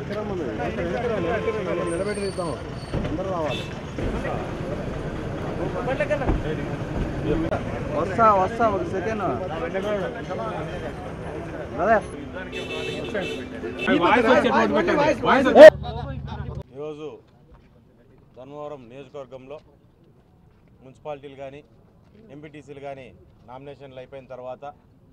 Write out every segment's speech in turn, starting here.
నిలబెట్టి అందరూ రావాలి వస్తా వస్తా ఒక సెకండ్ బ్రదర్ ఈరోజు ధర్మవరం నియోజకవర్గంలో మున్సిపాలిటీలు కానీ ఎంపీటీసీలు కానీ నామినేషన్లు అయిపోయిన తర్వాత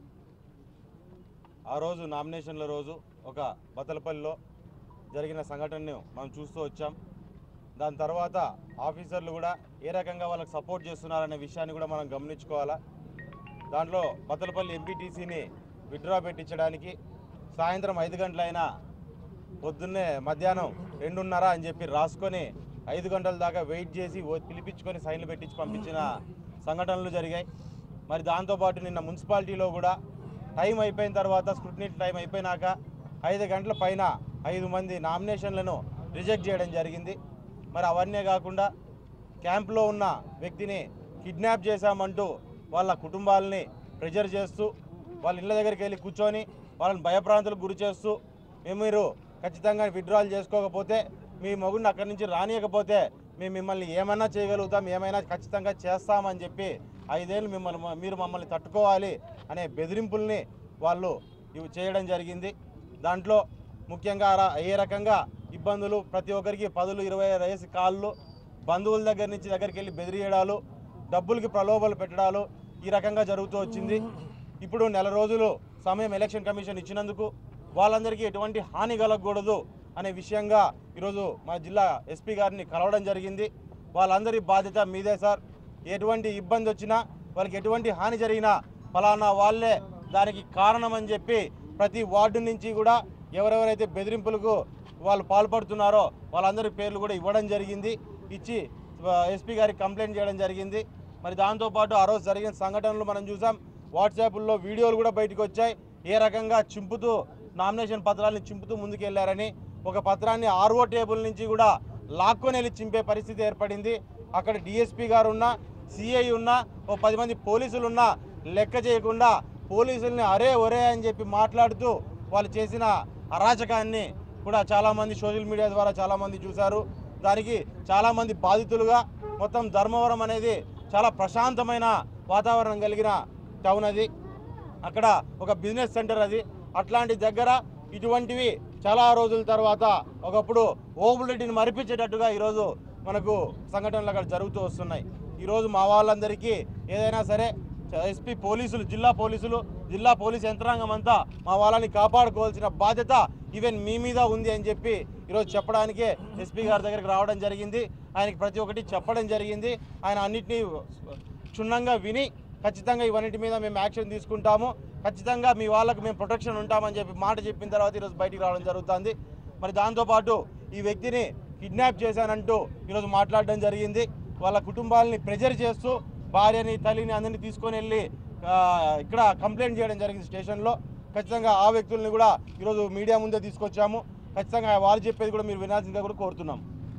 ఆ రోజు నామినేషన్ల రోజు ఒక బతలపల్లిలో జరిగిన సంఘటనను మనం చూస్తూ వచ్చాం దాని తర్వాత ఆఫీసర్లు కూడా ఏ రకంగా వాళ్ళకి సపోర్ట్ చేస్తున్నారనే విషయాన్ని కూడా మనం గమనించుకోవాలా దాంట్లో బతలపల్లి ఎంపీటీసీని విత్డ్రా పెట్టించడానికి సాయంత్రం ఐదు గంటలైనా పొద్దున్నే మధ్యాహ్నం రెండున్నర అని చెప్పి రాసుకొని ఐదు గంటల దాకా వెయిట్ చేసి ఓ- పిలిపించుకొని సైన్లు పెట్టించి పంపించిన సంఘటనలు జరిగాయి మరి దాంతోపాటు నిన్న మున్సిపాలిటీలో కూడా టైం అయిపోయిన తర్వాత స్క్రూటినీ టైం అయిపోయినాక ఐదు గంటల పైన ఐదు మంది నామినేషన్లను రిజెక్ట్ చేయడం జరిగింది మరి అవన్నీ కాకుండా క్యాంప్లో ఉన్న వ్యక్తిని కిడ్నాప్ చేశామంటూ వాళ్ళ కుటుంబాలని ప్రెజర్ చేస్తూ వాళ్ళ ఇళ్ళ దగ్గరికి వెళ్ళి కూర్చొని వాళ్ళని భయప్రాంతులకు గురి చేస్తూ మేము మీరు ఖచ్చితంగా విత్డ్రాల్ చేసుకోకపోతే మీ మగుడిని అక్కడి నుంచి రానియకపోతే మేము మిమ్మల్ని ఏమైనా చేయగలుగుతాం ఏమైనా ఖచ్చితంగా చేస్తామని చెప్పి ఐదేళ్ళు మిమ్మల్ని మీరు మమ్మల్ని తట్టుకోవాలి అనే బెదిరింపుల్ని వాళ్ళు ఇవి చేయడం జరిగింది దాంట్లో ముఖ్యంగా రా- ఏ రకంగా ఇబ్బందులు ప్రతి ఒక్కరికి పదులు ఇరవై రేసి కాళ్ళు బంధువుల దగ్గర నుంచి దగ్గరికి వెళ్ళి బెదిరియడాలు డబ్బులకి ప్రలోభాలు పెట్టడాలు ఈ రకంగా జరుగుతూ వచ్చింది ఇప్పుడు నెల రోజులు సమయం ఎలక్షన్ కమిషన్ ఇచ్చినందుకు వాళ్ళందరికీ ఎటువంటి హాని కలగకూడదు అనే విషయంగా ఈరోజు మా జిల్లా ఎస్పీ గారిని కలవడం జరిగింది వాళ్ళందరి బాధ్యత మీదే సార్ ఎటువంటి ఇబ్బంది వచ్చినా వాళ్ళకి ఎటువంటి హాని జరిగినా ఫలానా వాళ్ళే దానికి కారణం అని చెప్పి ప్రతి వార్డు నుంచి కూడా ఎవరెవరైతే బెదిరింపులకు వాళ్ళు పాల్పడుతున్నారో వాళ్ళందరి పేర్లు కూడా ఇవ్వడం జరిగింది ఇచ్చి ఎస్పీ గారికి కంప్లైంట్ చేయడం జరిగింది మరి దాంతోపాటు ఆ రోజు జరిగిన సంఘటనలు మనం చూసాం వాట్సాప్లో వీడియోలు కూడా బయటకు వచ్చాయి ఏ రకంగా చింపుతూ నామినేషన్ పత్రాలను చింపుతూ ముందుకెళ్లారని ఒక పత్రాన్ని ఆర్ఓ టేబుల్ నుంచి కూడా లాక్కొని వెళ్ళి చింపే పరిస్థితి ఏర్పడింది అక్కడ డిఎస్పీ గారు ఉన్నా సిఐ ఉన్నా ఓ పది మంది పోలీసులు ఉన్నా లెక్క చేయకుండా పోలీసుల్ని అరే ఒరే అని చెప్పి మాట్లాడుతూ వాళ్ళు చేసిన అరాచకాన్ని కూడా చాలామంది సోషల్ మీడియా ద్వారా చాలామంది చూశారు దానికి చాలామంది బాధితులుగా మొత్తం ధర్మవరం అనేది చాలా ప్రశాంతమైన వాతావరణం కలిగిన టౌన్ అది అక్కడ ఒక బిజినెస్ సెంటర్ అది అట్లాంటి దగ్గర ఇటువంటివి చాలా రోజుల తర్వాత ఒకప్పుడు ఓబులెడ్డిని మరిపించేటట్టుగా ఈరోజు మనకు సంఘటనలు అక్కడ జరుగుతూ వస్తున్నాయి ఈరోజు మా వాళ్ళందరికీ ఏదైనా సరే ఎస్పీ పోలీసులు జిల్లా పోలీసులు జిల్లా పోలీస్ యంత్రాంగం అంతా మా వాళ్ళని కాపాడుకోవాల్సిన బాధ్యత ఈవెన్ మీ మీద ఉంది అని చెప్పి ఈరోజు చెప్పడానికే ఎస్పీ గారి దగ్గరికి రావడం జరిగింది ఆయనకి ప్రతి ఒక్కటి చెప్పడం జరిగింది ఆయన అన్నిటినీ క్షుణ్ణంగా విని ఖచ్చితంగా ఇవన్నిటి మీద మేము యాక్షన్ తీసుకుంటాము ఖచ్చితంగా మీ వాళ్ళకు మేము ప్రొటెక్షన్ ఉంటామని చెప్పి మాట చెప్పిన తర్వాత ఈరోజు బయటికి రావడం జరుగుతుంది మరి దాంతోపాటు ఈ వ్యక్తిని కిడ్నాప్ చేశానంటూ ఈరోజు మాట్లాడడం జరిగింది వాళ్ళ కుటుంబాలని ప్రెజర్ చేస్తూ భార్యని తల్లిని అందరినీ తీసుకొని వెళ్ళి ఆ, ఇక్కడ కంప్లైంట్ చేయడం జరిగింది స్టేషన్లో ఖచ్చితంగా ఆ వ్యక్తుల్ని కూడా ఈరోజు మీడియా ముందే తీసుకొచ్చాము ఖచ్చితంగా వాళ్ళు చెప్పేది కూడా మీరు వినాల్సిందిగా కూడా కోరుతున్నాం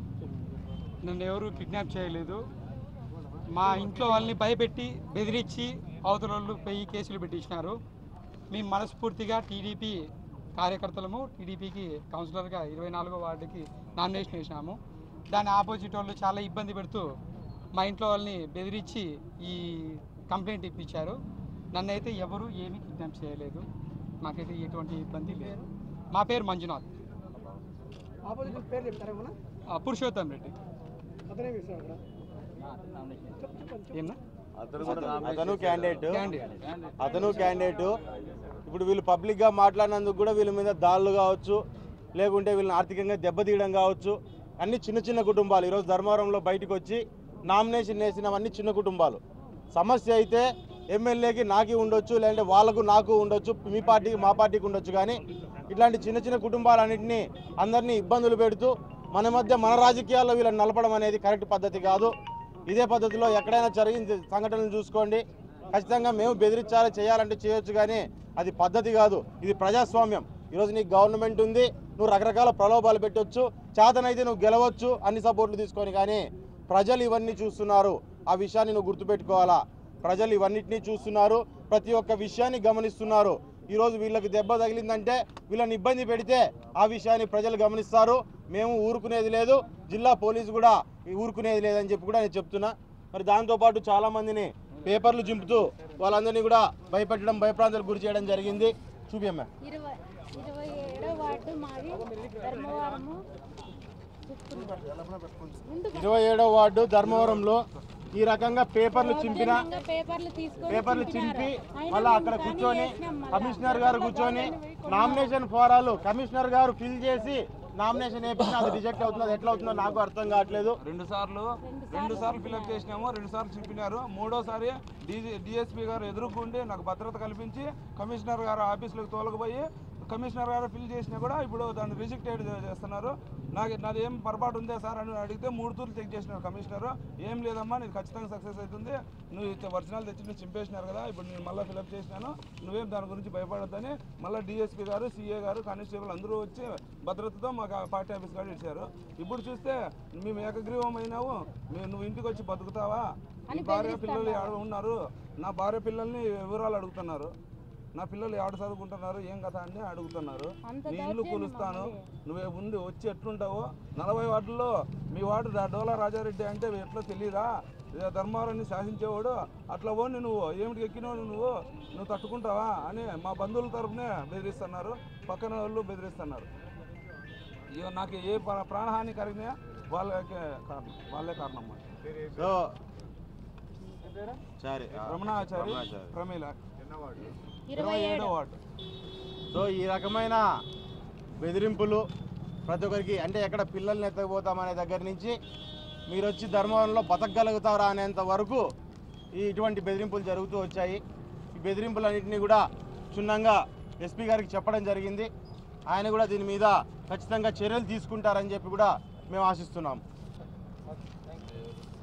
నన్ను ఎవరు కిడ్నాప్ చేయలేదు మా ఇంట్లో వాళ్ళని భయపెట్టి బెదిరించి అవతల వాళ్ళు పోయి కేసులు పెట్టించినారు మేము మనస్ఫూర్తిగా టీడీపీ కార్యకర్తలము టీడీపీకి కౌన్సిలర్గా ఇరవై నాలుగో వార్డుకి నామినేషన్ వేసినాము దాని ఆపోజిట్ వాళ్ళు చాలా ఇబ్బంది పెడుతూ మా ఇంట్లో వాళ్ళని బెదిరించి ఈ కంప్లైంట్ ఇప్పించారు నన్నైతే ఎవరు ఏమీ కిడ్నాప్ చేయలేదు మాకైతే ఎటువంటి ఇబ్బంది లేదు మా పేరు మంజునాథ్ ఆపోజిట్ పేరు చెప్తారా ఏమన్నా ఆ, పురుషోత్తం రెడ్డి అతనే వేసాడు అక్కడ ఏమన్నా అతను క్యాండిడేట్ క్యాండిడేట్ అతను క్యాండిడేట్ ఇప్పుడు వీళ్ళు పబ్లిక్గా మాట్లాడినందుకు కూడా వీళ్ళ మీద దాడులు కావచ్చు లేకుంటే వీళ్ళని ఆర్థికంగా దెబ్బతీయడం కావచ్చు అన్ని చిన్న చిన్న కుటుంబాలు ఈరోజు ధర్మవరంలో బయటకు వచ్చి నామినేషన్ వేసినవన్నీ చిన్న కుటుంబాలు సమస్య అయితే ఎమ్మెల్యేకి నాకి ఉండొచ్చు లేదంటే వాళ్ళకు నాకు ఉండొచ్చు మీ పార్టీకి మా పార్టీకి ఉండొచ్చు కానీ ఇట్లాంటి చిన్న చిన్న కుటుంబాలన్నింటినీ అందరినీ ఇబ్బందులు పెడుతూ మన మధ్య మన రాజకీయాల్లో వీళ్ళని నలపడం అనేది కరెక్ట్ పద్ధతి కాదు ఇదే పద్ధతిలో ఎక్కడైనా జరిగిన సంఘటనలు చూసుకోండి ఖచ్చితంగా మేము బెదిరించాలి చేయాలంటే చేయొచ్చు కానీ అది పద్ధతి కాదు ఇది ప్రజాస్వామ్యం ఈరోజు నీకు గవర్నమెంట్ ఉంది నువ్వు రకరకాల ప్రలోభాలు పెట్టొచ్చు చేతనైతే నువ్వు గెలవచ్చు అన్ని సపోర్ట్లు తీసుకొని కానీ ప్రజలు ఇవన్నీ చూస్తున్నారు ఆ విషయాన్ని నువ్వు గుర్తుపెట్టుకోవాలా ప్రజలు ఇవన్నిటినీ చూస్తున్నారు ప్రతి ఒక్క విషయాన్ని గమనిస్తున్నారు ఈరోజు వీళ్ళకి దెబ్బ తగిలిందంటే వీళ్ళని ఇబ్బంది పెడితే ఆ విషయాన్ని ప్రజలు గమనిస్తారు మేము ఊరుకునేది లేదు జిల్లా పోలీసు కూడా ఊరుకునేది లేదని చెప్పి కూడా నేను చెప్తున్నా మరి దాంతోపాటు చాలామందిని పేపర్లు చింపుతూ వాళ్ళందరినీ కూడా భయపెట్టడం భయప్రాంతాలకు గురి చేయడం జరిగింది చూపియమ్మా ఇరవై ఇరవై ఏడో వార్డు మాది ధర్మవరము ముందు ఇరవై ఏడవ వార్డు ధర్మవరంలో ఈ రకంగా పేపర్లు చింపిన దౌర్జన్యంగా పేపర్లు తీసుకొని పేపర్లు చింపినారు. చింపి అయినా మళ్ళీ మేము అక్కడ కానీ కూర్చొని చేసినాం మళ్ళా. కమిషనర్ గారు కూర్చొని నామినేషన్ ఫారాలు కమిషనర్ గారు ఫిల్ చేసి నామినేషన్ వేపించిన అది రిజెక్ట్ అవుతుంది అది ఎట్లా అవుతుందో నాకు అర్థం కావట్లేదు రెండు సార్లు రెండు సార్లు ఫిల్అప్ చేసినాము రెండు సార్లు చింపినారు మూడోసారి డీజీ డిఎస్పీ గారు ఎదుర్కొండి నాకు భద్రత కల్పించి కమిషనర్ గారు ఆఫీసులకు తోలకపోయి కమిషనర్ గారు ఫిల్ చేసినా కూడా ఇప్పుడు దాన్ని రిజెక్ట్ చేస్తున్నారు నాకు నాది ఏం పొరపాటు ఉందే సార్ అని అడిగితే మూడు తూర్లు చెక్ చేసినారు కమిషనర్ ఏం లేదమ్మా నీకు ఖచ్చితంగా సక్సెస్ అవుతుంది నువ్వు ఒరిజినల్ తెచ్చి నువ్వు చింపేసినారు కదా ఇప్పుడు నేను మళ్ళీ ఫిల్అప్ చేసినాను నువ్వేం దాని గురించి భయపడొద్దని మళ్ళీ డిఎస్పీ గారు సిఏ గారు కానిస్టేబుల్ అందరూ వచ్చి భద్రతతో మాకు ఆ పార్టీ ఆఫీస్ కాడ ఇచ్చారు ఇప్పుడు చూస్తే మేము ఏకగ్రీవం అయినావు మేము నువ్వు ఇంటికి వచ్చి బతుకుతావా నీ భార్య పిల్లలు ఆడ ఉన్నారు నా భార్య పిల్లల్ని వివరాలు అడుగుతున్నారు నా పిల్లలు ఆడ చదువుకుంటున్నారు ఏం కదా అని అడుగుతున్నారు అంత నీ ఇల్లు దౌర్జన్యమా కూలుస్తాను మరి? నువ్వే ముందు వచ్చి ఎట్లుంటావో నలభై వార్డుల్లో మీ వార్డు డా- డోలా రాజారెడ్డి అంటే ఎట్లా తెలియదా ఇదే ధర్మారాన్ని శాసించేవాడు అట్లా పోని నువ్వు ఏమిటి ఎక్కినావు నువ్వు నువ్వు తట్టుకుంటావా అని మా బంధువుల తరపునే బెదిరిస్తున్నారు పక్కన వాళ్ళు బెదిరిస్తున్నారు ఇక నాకు ఏ ప్ర- ప్రాణహాని కలిగినా వాళ్ళకే కారణం వాళ్ళే కారణం అన్నమాట. సో సరే ఆ, రమణాచారి రమణాచారి. ప్రమీల ఇరవై ఇరవై ఏడు ఏడో వార్డు సో ఈ రకమైన బెదిరింపులు ప్రతి ఒక్కరికి అంటే ఎక్కడ పిల్లల్ని ఎత్తకపోతామనే దగ్గర నుంచి మీరు వచ్చి ధర్మవరంలో బతకగలుగుతారా అనేంత వరకు ఈ ఇటువంటి బెదిరింపులు జరుగుతూ వచ్చాయి ఈ బెదిరింపులన్నింటినీ కూడా క్షుణ్ణంగా ఎస్పీ గారికి చెప్పడం జరిగింది ఆయన కూడా దీని మీద ఖచ్చితంగా చర్యలు తీసుకుంటారని చెప్పి కూడా మేము ఆశిస్తున్నాం